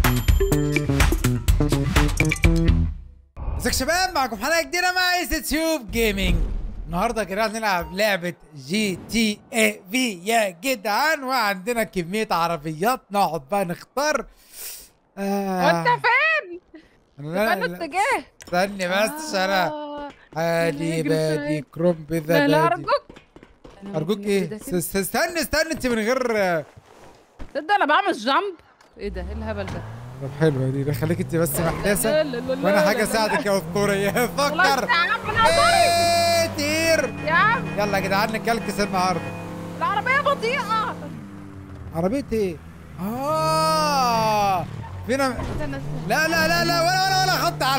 ازيك يا شباب معكم حلقه جديده مع ايس تيوب جيمنج النهارده يا جدعان هنلعب لعبه جي تي اي في يا جدعان وعندنا كميه عربيات نقعد بقى نختار آه وانت فين؟ لا فين لا الاتجاه؟ استني بس انا آه. عادي يلا بادي اجري كرومب لا ذا لا بادي ارجوك أنا ارجوك ممكن ايه كده س- كده. س- استني استني انت من غير تصدق انا بعمل جامب ايه ده ايه الهبل ده؟ طب حلوه دي خليك انت بس محدثه لا لا لا لا وانا لا حاجه لا. اساعدك يا اسطوري خلاص فكر يا عم انا هضرب إيه، طير يا عم يلا يا جدعان نكلكس النهارده العربية بطيئة عربية ايه؟ اه فينا استنى لا لا لا لا ولا ولا ولا خط على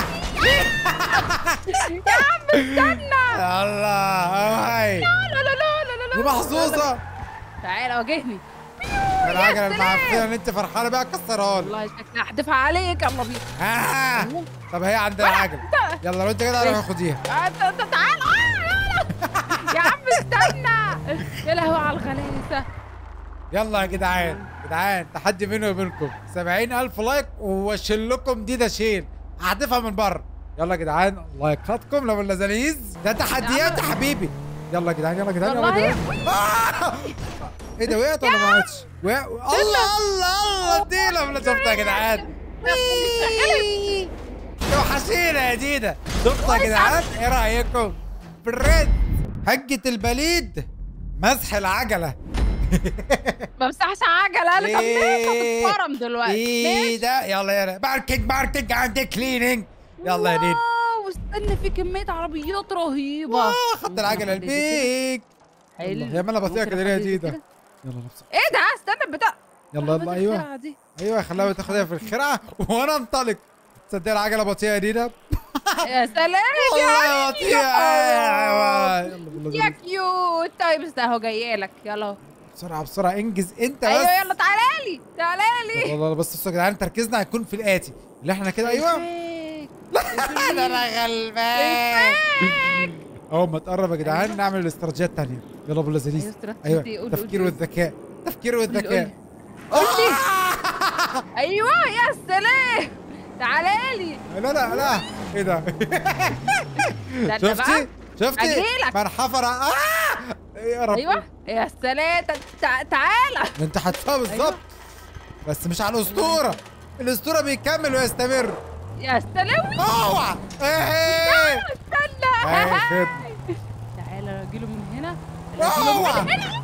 استنى. يا عم استنى الله هاي لا لا لا لا لا دي لا محظوظة تعال واجهني العجلة سلام. المعفنة اللي انت فرحانة بيها كسرها لي والله شكلي هحدفها عليك يلا بينا آه. طب هي عندنا العجلة يلا لو انت كده انا هاخديها آه، ت- ت- تعال آه، لا لا يا عم استنى يا لهوي على الغلاسة يلا يا جدعان جدعان تحدي بيني وبينكم 70000 لايك واشيل لكم دي ده شيل هحدفها من بره يلا يا جدعان لايكاتكم لو اللذيذ ده تحديات يا حبيبي يلا يا جدعان يلا يا جدعان يلا يا والله جدعان آه! ايه ده وقعت ولا ما وقعتش؟ وقع- الله الله الله دي لما شفتها يا جدعان وحشينا يا ديدا شفتها يا جدعان ايه رايكم؟ بريد هجة البليد مسح العجلة ما بمسحش عجلة انا طب ليه إيه؟ هتتفرم دلوقتي ايه ماشي ده يلا يلا ماركت ماركت عندي كليننج يلا يا ديد واو استنى في كمية عربيات رهيبة آه، خدت العجلة ممكن أخلي دي كده. البيك حلو يا مالا بطيئة ممكن كده ليه يا أخلي دي ديدا كده. يلا نفسك ايه ده استنى البتاع يلا يلا ايوه الخرعة دي. ايوه خلاها تاخدها في الخرعه وانا انطلق تصدق العجله بطيئه يا دينا يا سلام يا والله عيني. بطيئه أيوة. يلا بالله يا زي- كيوت طيب استنى اهو جايه لك يلا بسرعه بسرعه انجز انت بس ايوه يلا تعالى لي تعالى لي والله بس بصوا يا جدعان تركيزنا هيكون في الاتي اللي احنا كده ايوه ده انا غلبان اول ما تقرب يا جدعان نعمل الاستراتيجيه الثانيه يلا بالله أيوة، زليز استراتيجية ايوه إيه؟ قول- تفكير قول- والذكاء تفكير قول والذكاء لي. ايوه يا سلام تعالى لي لا لا لا ايه ده ده أنت بقى؟ شفتي شفتي أجيلك. من حفر اه يا رب ايوه يا سلام تع- تع- تعالى ده انت حتفها بالظبط بس مش على الاسطوره الاسطوره بيكمل ويستمر يا سلام اوعى ايه استنى أي خدمة. تعالى اجيله من هنا أجيله من اوعى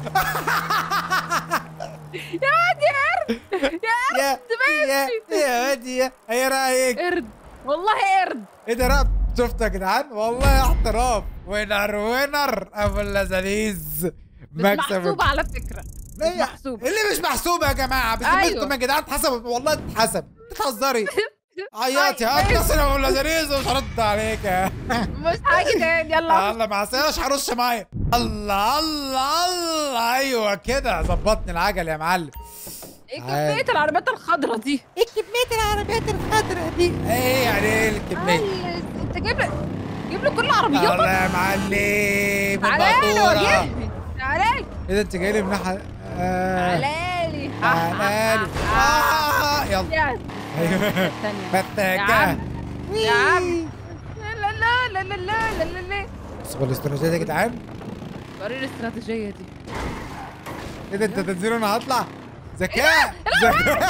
يا واد يا قرد يا يا قرد يا ماشي يا ودي ايه رايك قرد والله قرد ايه ده راب شفتوا يا جدعان والله احتراف وينر وينر ابو اللذيذ مش محسوبة على فكرة مش ليه؟ محسوبة اللي مش محسوبه يا جماعه أيوة. بذمتكم يا جدعان اتحسب والله اتحسب بتهزري عيطي أيوة. هتصل يا ابو اللذيذ ومش هرد عليك مش حاجة تاني يلا يلا مع السلامه مش هرش ميه الله الله الله ايوه كده ظبطني العجل يا معلم ايه عادي. كمية العربيات الخضرا دي ايه كميه العربيات الخضراء دي ايه يعني ايه الكميه تعال، انت جايب لي جيب له كل عربياتك الله يا معلم تعالى لي البطوره واجهني تعالى لي ايه ده انت جاي لي من ناحيه آه. تعالى لي تعالى لي آه. يلا يا ايوه ثانية يا فتاكه عم يا عم لا لا لا لا لا لا لا لا بصوا الاستراتيجيه دي يا جدعان وريني الاستراتيجية دي ايه ده انت تنزل وانا هطلع ذكاء ذكاء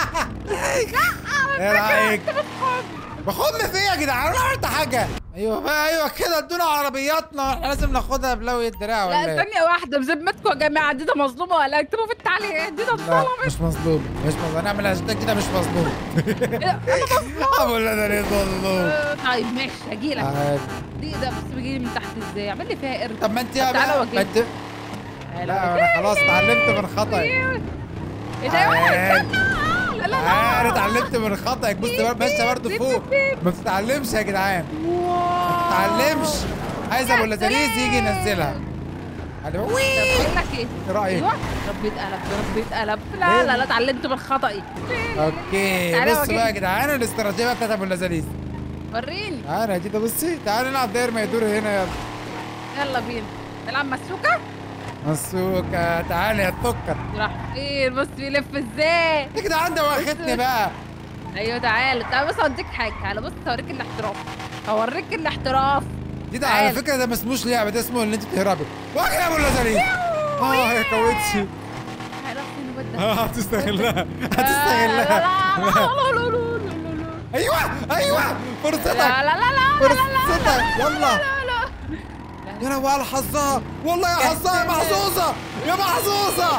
ايه رايك بخم فيا يا جدعان انا عملت حاجه ايوه بقى ايوه كده ادونا عربياتنا احنا لازم ناخدها بلوي الدراع ولا لا ايه ثانية واحدة بذمتكم يا جماعة دي ده مظلومة ولا اكتبوا في التعليقات دي ده لا ظلمة مش مظلوم مش مظلوم هنعمل هاشتاج كده مش مظلوم ابو اللي انا ليه مظلوم آه، طيب ماشي هجيلك عادي. دي ده بس بيجي من تحت ازاي اعمل لي فيها قرد طب ما انت يا طب تعالى بقى واجيب. ما انت لا انا خلاص اتعلمت من خطأي ايه ده عادي. استنى آه، لا لا انا لا اتعلمت من خطأك بص بقى ماشيه برضه فوق ما بتتعلمش يا جدعان ما بتتعلمش عايز ابو اللذيذ يجي ينزلها على طب وي بقول لك ايه ايه رايك ايوه ربي اتقلب ربي اتقلب لا لا لا اتعلمت من خطأي اوكي تعالى بص واجيب. بقى يا جدعان الاستراتيجيه بقى بتاعت ابو اللذيذ وريني تعالى يا ديدا بصي تعالى نلعب داير ما يدور هنا يلا يلا بينا نلعب مسوكة مسوكة تعالي يا السكر راح فين بص بيلف ازاي يا جدعان ده واخدني بقى ايوه تعالى تعالى بص اوديك حاجه تعالى بص اوريك الاحتراف اوريك الاحتراف دي ده على تعال. فكرة ده ما اسموش لعبة ده اسمه ان انت تهربي واجي يا ابو اللذيذ اه يا كوتشي تعالى فين الواد ده اه هتستغلها لا هتستغلها لا لا لا لا لا لا ايوه ايوه لا فرصتك لا لا لا فرصتك يلا لا لا يا لهوي على حظها والله يا حظها يا محظوظة يا محظوظة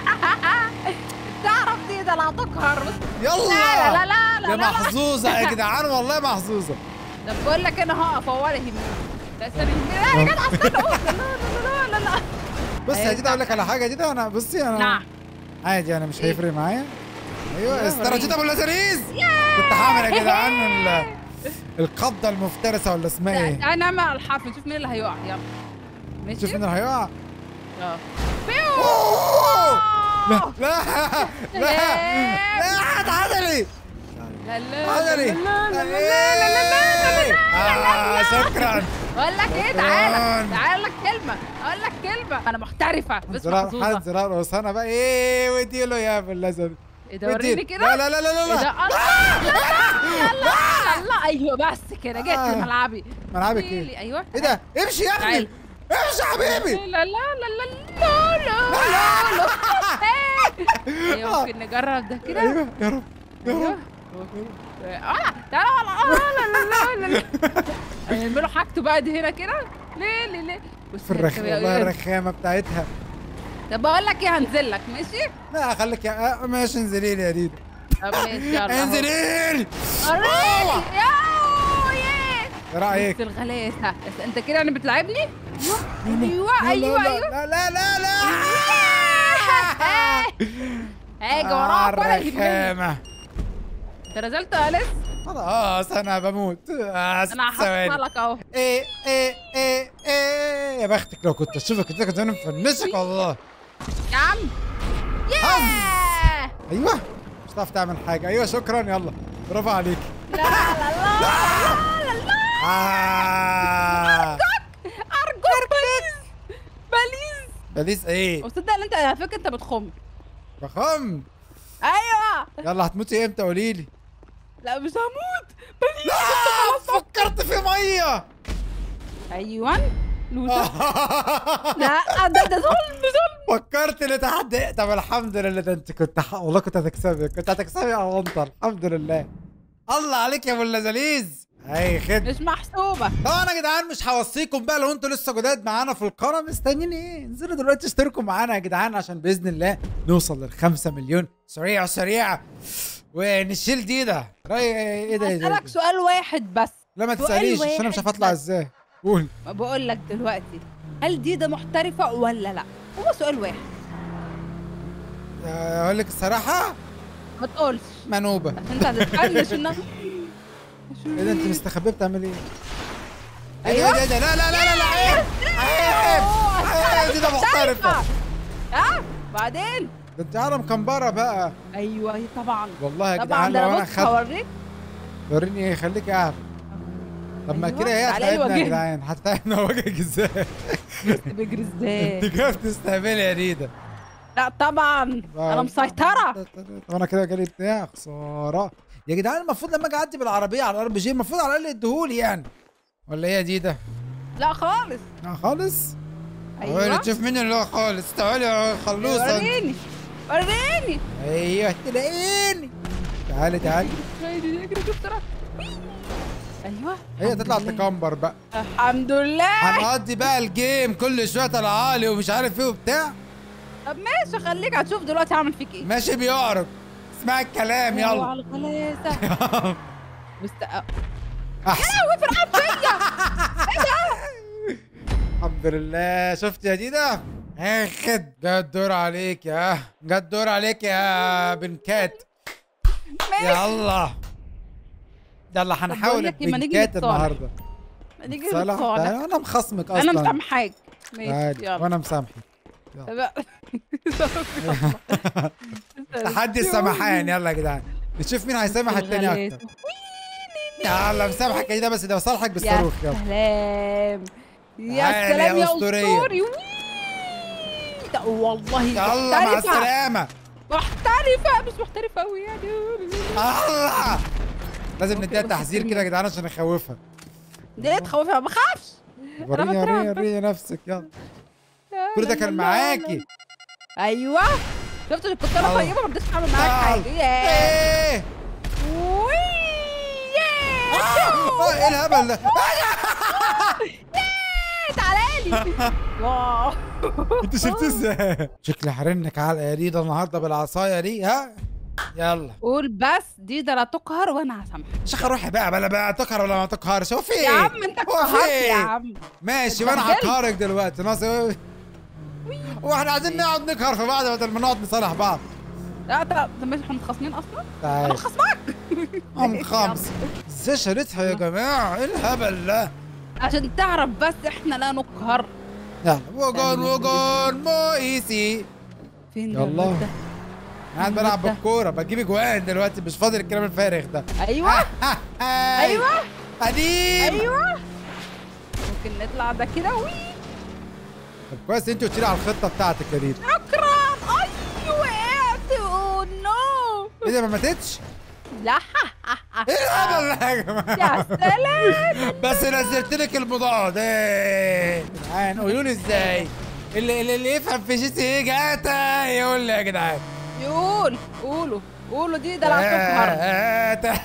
تعرف دي ده لا تقهر بص يلا لا لا لا لا يا لا لا محظوظة يا جدعان والله محظوظة طب بقول لك انا هقف هو ولا يهمني لا استنى لا يا جدع استنى أوه، لا لا لا لا لا بص يا أيوة جدع اقول لك على حاجة جدع انا بصي انا نعم عادي انا مش إيه؟ هيفرق معايا ايوه يا استراتيجية وريني. ابو اللذيذ كنت هعمل يا جدعان ال- القبضة المفترسة ولا اسمها ايه؟ تعالى نعمل على الحرف نشوف مين اللي هيقع يلا ماشي شوف مين اللي هيقع اه أوه! لا لا لا إيه؟ لا تعادلي لا لا تعادلي لا لا لا لا لا لا لا لا آه، شكرا اقول لك ايه تعالى تعالى اقول لك كلمه اقول لك كلمه انا محترفه بس زرار محظوظه حد زرار وصانا بقى ايه واديله يا ابو اللذيذ ايه ده وريني لا كده لا لا لا ايه لا ده لا الله لا لا لا لا لا ايوه بس كده جيت آه. في ملعبي ملعبك لي- ايه؟ ايوه ايه ده؟ امشي يا ابني تعال. امشي يا حبيبي لا لا لا لا لا لا لا لا ايوه ممكن نجرب ده كده ايوه يا رب يا ايوه رب اه تعالى اه لا لا لا لا لا نعملوا حاجته بقى دي هنا كده ليه ليه ليه بص في الرخ والله الرخامه بتاعتها طب بقول لك ايه هنزل لك ماشي لا خليك يا آه، ماشي انزلي لي يا ديدو طب ماشي يلا أهو. انزلي لي وريني ياو ياه ايه رايك؟ بص الغلاسه بس انت كده انا بتلعبني ايوه لا، ايوه لا، ايوه لا لا لا لا هاجي آه، وراك ولا يهمني الرخامه انت نزلت يا لسه خلاص انا بموت آه، انا ثواني. هحصلك اهو ايه ايه ايه ايه يا بختك لو كنت اشوفك كنت كنت انا مفنشك والله يا عم ياه ايوه مش هتعرف تعمل حاجه ايوه شكرا يلا برافو عليك لا لا لا لا لا آه. ارجوك بليز بليز بليز ايه وتصدق ان انت على فكره انت بتخم فخم ايوه يلا هتموتي امتى قولي لي لا مش هموت بليز لا فكرت في ميه ايوه لوزة لا ده ده ظلم ظلم فكرت ان تحدي طب الحمد لله ده انت كنت ح... والله كنت هتكسبي كنت هتكسبي يا عنتر الحمد لله الله عليك يا ابو اللذيذ اي خد مش محسوبه طبعا يا جدعان مش هوصيكم بقى لو انتوا لسه جداد معانا في القناه مستنيين ايه انزلوا دلوقتي اشتركوا معانا يا جدعان عشان باذن الله نوصل للخمسة مليون سريع سريع ونشيل دي ده راي ايه ده, إيه ده, اسالك سؤال واحد بس لا ما سؤال تساليش عشان انا مش واحد عارف اطلع بس. ازاي قول بقول لك دلوقتي هل دي ده محترفه ولا لا هو سؤال واحد آه، اقول لك الصراحه ما تقولش منوبه عشان انت هتتفنش انها ايه ده انت مستخبيه بتعملي ايه؟ أيوة. ايه ده ايه ده لا لا لا لا لا عيب عيب عيب دي ده محترفه ها بعدين ده انت عالم كمبره بقى ايوه هي طبعا والله يا طبعا جدعان ده لو انا انا بص خدت هوريك وريني ايه خليك قاعد طب ما أيوة، كده هي تعالى هتتعبنا يا واجهني. جدعان هتتعبنا وجهك ازاي؟ بيجري انت ازاي كيف تستهبلي يا ريدا؟ لا طبعا انا مسيطره طب انا كده جالي بتاع خساره يا جدعان المفروض لما اجي اعدي بالعربيه على الار بي جي المفروض على الاقل يديهولي يعني ولا ايه يا ديدا؟ لا خالص لا خالص؟ ايوه ايوه تشوف مين اللي هو خالص تعالي يا خلوصه انت. وريني وريني ايوه تلاقيني تعالي تعالي اجري اجري شوف بسرعه ايوه هي الحمد تطلع لله. تكمبر بقى الحمد لله هنقضي بقى الجيم كل شويه طلعالي ومش عارف ايه وبتاع طب ماشي خليك هتشوف دلوقتي هعمل فيك اي ماشي بيعرج اسمع الكلام أيوة يلا على الغلاسه مست... احسن يا فرقان فيا الحمد لله شفت يا ديدا اخد جا الدور عليك يا جا الدور عليك يا بنكات ماشي يلا يلا بقول هنحاول لك إيه، ما نيجي بنكات نتصالح. النهارده نيجي صالح نتصالح تعالى، انا مخصمك اصلا انا مسامحاك ماشي عادي يلا وانا مسامحك طب- تحدي السماحان يلا يا جدعان نشوف مين هيسامح التاني اكتر يلا مسامحك يا ديدا بس ده بصالحك يا بالصاروخ يلا سلام يا تعالي يا سلام يا أسطورية. اسطوري وي. انت والله يلا مع محترفة. السلامه محترفه مش محترفه قوي يعني الله لازم أوكي، نديها بس تحذير استني. كده يا جدعان عشان نخوفها دي ليه تخوفها ما بخافش وريني بترعب وريني بس. وريني نفسك يلا لا، كل ده لا، كان لا، معاكي لا. ايوه شفت كنت انا الله. طيبه ما رضيتش اعمل معاك تعال. حاجه ياه. ايه وي آه، ياه. آه، ايه الهبل ده ياه، تعالى لي واو انت شفتيه ازاي شكلي هرنك على القريده النهارده بالعصايه دي ها يلا قول بس دي ده لا تقهر وانا هسامحك شيخ روحي بقى بلا بقى تقهر ولا ما تقهرش هو في ايه يا عم انت هو في قهرت يا ايه عم ماشي وانا اتبهدلت. هقهرك دلوقتي ناصر واحنا عايزين نقعد نقهر في بعض بدل ما نقعد نصالح بعض لا طب طب مش احنا متخاصمين اصلا انا تعال خصمك ام خمس ازاي شريتها يا جماعه ايه الهبل ده عشان تعرف بس احنا لا نقهر يلا وجون وجون مو ايسي فين يلا. الواد ده؟ قاعد بلعب ده. بالكوره بجيب اجوان دلوقتي مش فاضي الكلام الفارغ ده ايوه ايوه قديم ايوه ممكن نطلع ده كده وي طب كويس انت قلت لي على الخطه بتاعتك يا ريت اكرم اي وقعت اوه نو ايه ده ما ماتتش؟ لا ايه الهبل ده يا يا جماعه؟ سلام بس نزلت لك المضاد ايه جدعان قولوا لي ازاي؟ اللي اللي, اللي يفهم في جي تي ايه جاتا يقول لي يا جدعان يقول قولوا قولوا دي ده لا تقهر جاتا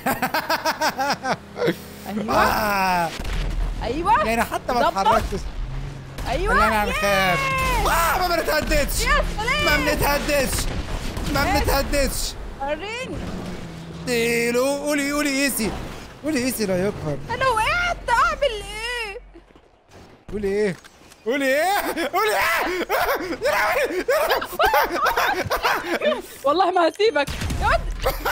ايوه آه، ايوه يعني حتى ما ظبط. اتحركتش ايوه خلينا نخاف آه، ما بنتهددش يا سلام ما بنتهددش ما بنتهددش وريني اديله قولي قولي ايسي قولي ايسي لا يقهر انا وقعت اعمل ايه قولي ايه قولي ايه قولي ايه يا لهوي والله ما هسيبك يا واد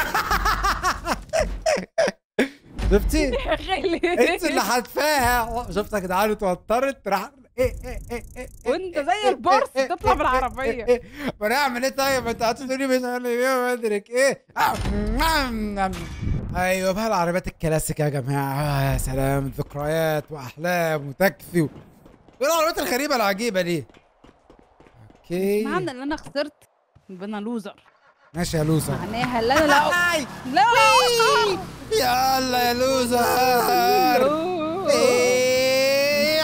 شفتي يا خالي انت اللي حدفاها شفت يا جدعان اتوترت راح ايه ايه ايه ايه وانت زي البورس تطلع بالعربية. ما انا اعمل ايه طيب ما انت هتقولي مش عارف ايه ما ادرك ايه ايوه بقى العربيات الكلاسيك يا جماعه آه، يا سلام ذكريات واحلام وتكفي و... ايه العربيات الغريبه العجيبه دي اوكي معنى ان انا خسرت يبقى انا لوزر ماشي يا لوزر معناها ان انا لا هاي لا يلا يا لوزر إيه،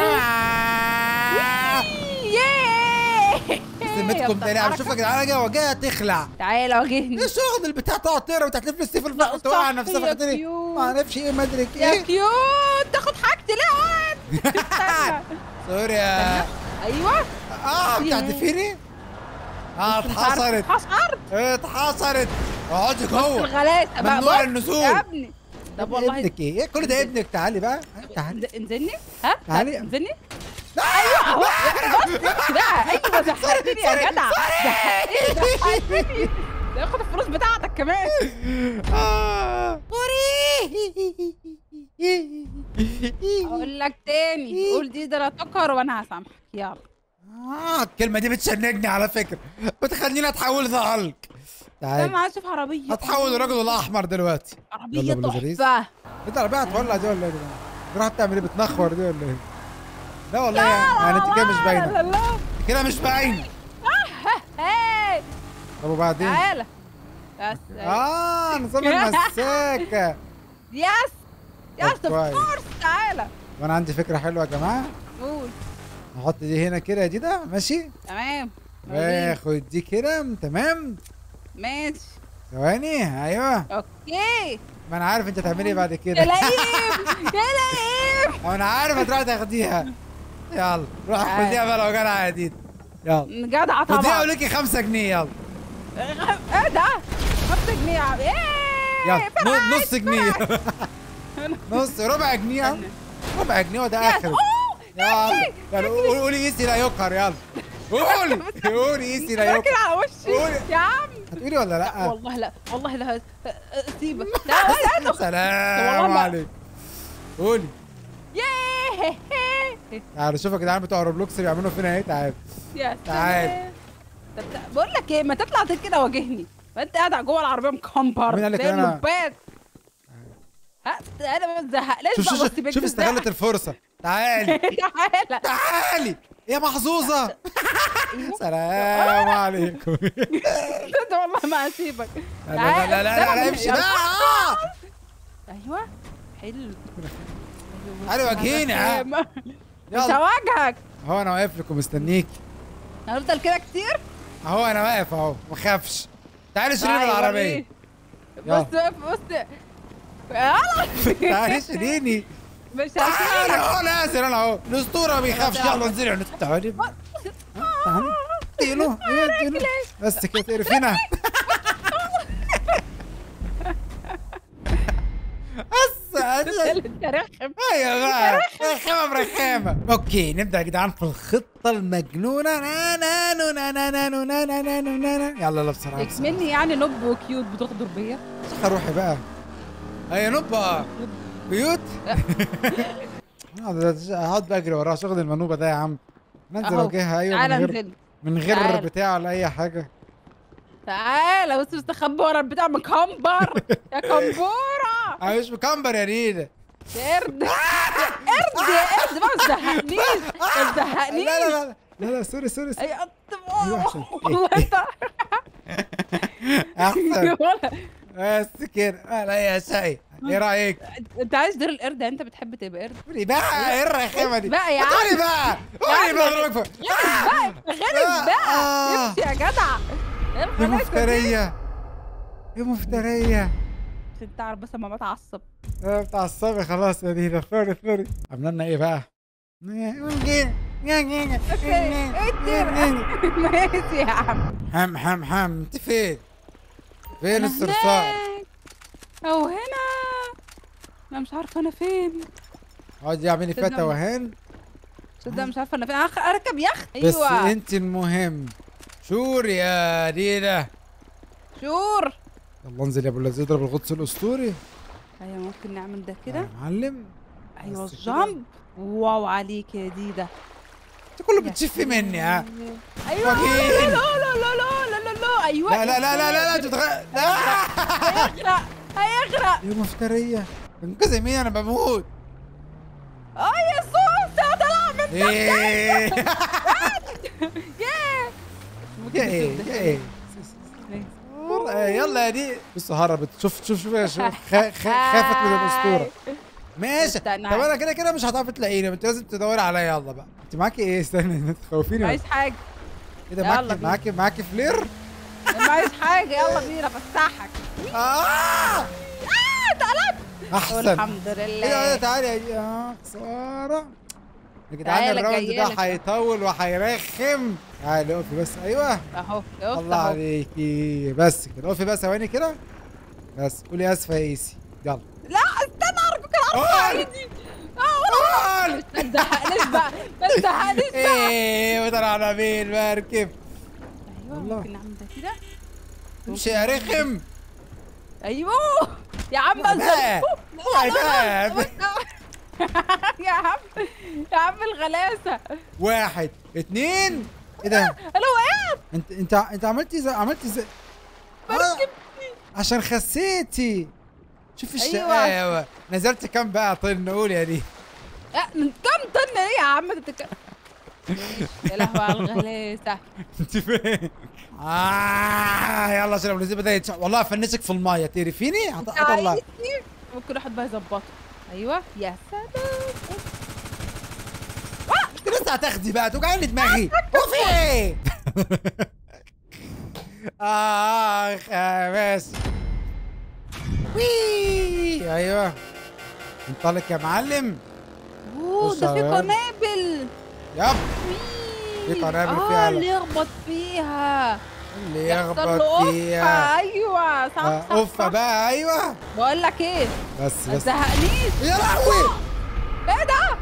ذمتكم تاني عم شوف يا جدعان انا جاي وجايه تخلع تعالى واجهني ايه شغل البتاع تقعد تقرا وتحلف لي السيف الفخ توقع صح نفسها يا في الدنيا كيوت. ما اعرفش ايه ما ادرك يا ايه كيوت تاخد حاجتي ليه يا واد استنى. سوري يا ايوه اه بتحدفيني اه اتحصرت حصرت اتحصرت اقعدي جوه الغلاسه بقى ممنوع بص النزول. يا ابني طب والله ابنك ايه إيه كل ده ابنك تعالي بقى تعالي انز- انزلني ها تعالي. انزلني ايوه اهو بص لا ايوه زحلقتني يا جدع زحلقتني زحلقتني ده ياخد الفلوس بتاعتك كمان آه. اقول لك تاني قول دي ده لا تقهر وانا هسامحك يلا آه الكلمة دي بتشنجني على فكرة بتخليني اتحول لهالك انا تعالي عايز اشوف عربيه هتحول لرجل الاحمر دلوقتي عربيه يلا باللزريز. تحفه انت العربية هتولع دي ولا ايه دي؟ تروح بتعمل ايه بتنخور دي ولا ايه؟ لا والله يعني, يعني انت كده مش باينة لا لا انت كده مش باينة هاي طب وبعدين؟ تعالى بس اه نظام المساكة يس يس طب اوف كويس. كورس تعالى وانا عندي فكرة حلوة يا جماعة قول نحط دي هنا كده يا ديدا ماشي؟ تمام وريني. واخد دي كده تمام ماشي ثواني ايوه اوكي ما انا عارف انت هتعملي ايه بعد يا كده لئيم يا لئيم انا عارف هتروحي تاخديها يلا روح تعال. خديها بقى لو جدع يا ديد يلا جدع خديها طبعا وليكي 5 جنيه يلا ايه ده 5 جنيه يا عم ايه يلا فرقعت، نص- نص جنيه فرقعت. نص ربع جنيه يلا. ربع جنيه وده يس اخر أوه، يلا رجلي، يلا قولي قولي ايسي لا يقهر يلا قولي قولي ايسي لا راكن يقهر على وشي قولي. يا عم هتقولي ولا لا والله لا والله لا سيبك لا ولا انا سلام والله ما- عليك قولي ياه تعالوا شوفوا يا جدعان بتوع روبلوكس بيعملوا فينا ايه تعالوا يا تعال. سلام. طب ت- بقول لك ايه ما تطلع كده واجهني ما انت قاعد جوه العربيه مكمبر مين قال لك زي أنا- اللبات ها انا ما تزهقناش شوف بقى شوف بس بنت شوف استغلت الفرصة تعالي تعالى تعالي يا محظوظة سلام عليكم ده والله ما هسيبك لا لا لا لا لا, لا امشي بقى آه. ايوه حلو تعالي واجهيني، ها. مش يلا هواجهك اهو انا واقف لكم مستنيك هنفضل كده كتير اهو انا واقف اهو ما خافش تعالي شيلي تعالي العربيه وريني. يلا. بص بص يلا تعالي شيليني مش تعالي هشيلك اهو نازل انا اهو الاسطوره ما بيخافش يلا انزلي تعالي تعالي اديله اديله بس كده تقرفينا بس انت رخم ايوه بقى رخامه برخامه اوكي نبدا يا جدعان في الخطه المجنونه نا نا نو نا نا نا نو نا نا نا نو نا نا يلا يلا بسرعه بسرعه مني يعني نب وكيوت بتغدر بيا روحي بقى هيا نوبا بيوت هقعد بجري وراها شغل المنوبه ده يا عم ننزل أهو. واجهها ايوه من تعالى غير انزل من غير تعال. بتاع ولا اي حاجه تعالى بس مستخبي ورا البتاع مكمبر يا كمبوره انا مش مكمبر يا رينا يا قرد قرد يا قرد بقى ما تزهقنيش ما لا تزهقنيش لا لا لا لا سوري سوري سوري اي قط أيوة عشان- والله انت احسن ولا- بس كده لا يا شاي ايه رايك؟ انت عايز دير القرد انت بتحب تبقى قرد قولي بقى ايه الرخامه دي؟ بقى يا قولي عم بقى قولي بقى اضربك في- بقى غلس بقى آه. امشي يا جدع يا مفتريه يا مفتريه عشان تعرف بس لما بتعصب آه، بتاع الصبي خلاص يا دينا سوري سوري عملنا لنا ايه بقى؟ ماشي يا عم حم حم حم انت فين؟ فين أنا الصرصار؟ هناك. او هنا انا مش عارفه انا فين اقعدي اعملي فيها صدق. توهان تصدق مش عارفه انا فين أخ- اركب يخت بس ايوه انت المهم شور يا دينا شور يلا انزل يا ابو الذي يضرب الغطس الاسطوري ايوه ممكن نعمل ده يا كده معلم ايوه بس كده. الجامب واو عليك يا ديدا انت كله بتشفي مني ها ايوه وكيل. لا لا لا لا لا لا لا ايوه لا لا لا لا لا لا انت بتغ... لا هيغرق هيغرق يا مفترية انقذي مين انا بموت اه يا سوسه طلع من ايه ياه يا ايه يا ايه والله يلا يا دي بص هربت شوف شوف شوف يا شوف خ- خ- خافت من الاسطوره ماشي استنى. طب انا كده كده مش هتعرفي تلاقيني انت لازم تدوري عليا يلا بقى انت معاكي ايه استنى انت تخوفيني عايز حاجه ايه ده يلا معاكي بينا. معاكي معاكي فلير ما عايز حاجه يلا بينا فسحك اه اه اتقلبت احسن الحمد ايه ده لله تعالي يا يا خساره يا جدعان تعالى الراوند ده جايلك. هيطول وهيرخم تعالي اقفي بس ايوه اهو شفت الله اهو عليكي بس كده اقفي بس ثواني كده بس قولي اسفه يا ايسي يلا لا استنى ارجوك العب قول. ايدي اه قول. ما تزهقنيش بقى ما تزهقنيش بقى ايه وطلعنا بين مركب ايوه والله. ممكن نعمل ده كده امشي يا رخم ايوه يا عم بقى. انزل اوعي بقى. يا عم يا عم الغلاسه واحد اتنين ايه ده انا وقعت انت انت انت عملتي زي عملتي زي آه، عشان خسيتي شوف أيوة. الشقاوة نزلت كام بقى طن قول يا دي لا، من كم طن ايه يا عم انت بتتك- يا لهوي على الغلاسه انت فين؟ آه يلا عشان ابو النزيل بدا يتش... والله افنشك في المايه تعرفيني؟ هط- هطلع عايزني؟ ممكن واحد بقى يظبطه ايوه يا سلام انت لسه هتاخدي بقى توجعني دماغي وفي ايه؟ اخ يا ماشي وي ايوه انطلق يا معلم اوه بص ده في يا ولد. قنابل يب في في قنابل اه فيها اللي يخبط فيها اللي يحصل يخبط له فيها أوفة. ايوه صح آه، صح اوفا صح. بقى ايوه بقول لك ايه بس ما بس تزهقنيش يا لهوي ايه ده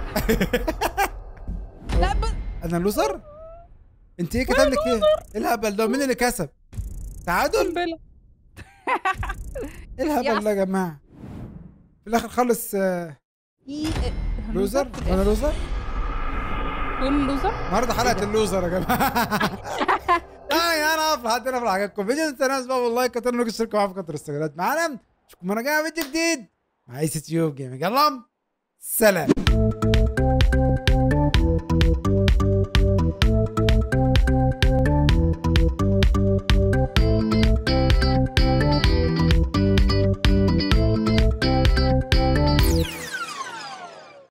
لا ب... انا لوزر انت ايه كتب لك ايه؟ ايه الهبل ده مين اللي كسب؟ تعادل؟ قنبله ايه الهبل ده يا جماعه؟ في الاخر خلص آه، إيه- لوزر انا لوزر كون لوزر النهارده حلقه اللوزر يا جماعه اه انا اقف لحد هنا في عجبكم فيديو الناس بقى والله كتر انكم تشتركوا معانا في قناه الاستغلالات معانا اشوفكم مره جايه فيديو جديد مع ايس تيوب جيمنج يلا سلام